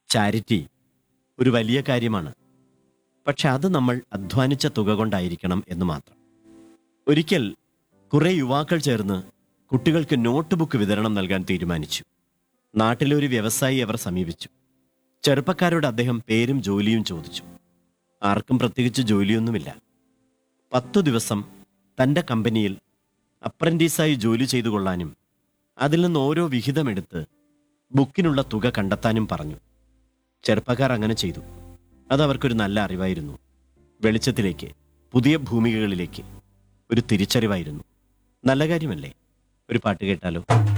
charity ഒരു വലിയ കാര്യമാണ് പക്ഷെ അത് നമ്മൾ അധ്വാനിച്ച തുക കൊണ്ടായിരിക്കണം എന്ന് മാത്രം ഒരിക്കൽ കുറെ യുവാക്കൾ ചേർന്ന് കുട്ടികൾക്ക് നോട്ട് ബുക്ക് വിതരണം നൽകാൻ തീരുമാനിച്ചു നാട്ടിലെ ഒരു വ്യവസായി അവർ സമീപിച്ചു ചെറുപ്പക്കാരോട് അദ്ദേഹം പേരും ജോലിയും ചോദിച്ചു ആർക്കും പ്രത്യേകിച്ച് ജോലിയൊന്നുമില്ല പത്തു ദിവസം തൻ്റെ കമ്പനിയിൽ അപ്രന്റീസായി ജോലി ചെയ്തു കൊള്ളാനും അതിൽ നിന്ന് ഓരോ വിഹിതമെടുത്ത് ബുക്കിനുള്ള തുക കണ്ടെത്താനും പറഞ്ഞു ചെറുപ്പക്കാർ അങ്ങനെ ചെയ്തു അത് അവർക്കൊരു നല്ല അറിവായിരുന്നു വെളിച്ചത്തിലേക്ക് പുതിയ ഭൂമികകളിലേക്ക് ഒരു തിരിച്ചറിവായിരുന്നു നല്ല കാര്യമല്ലേ ഒരു പാട്ട് കേട്ടാലോ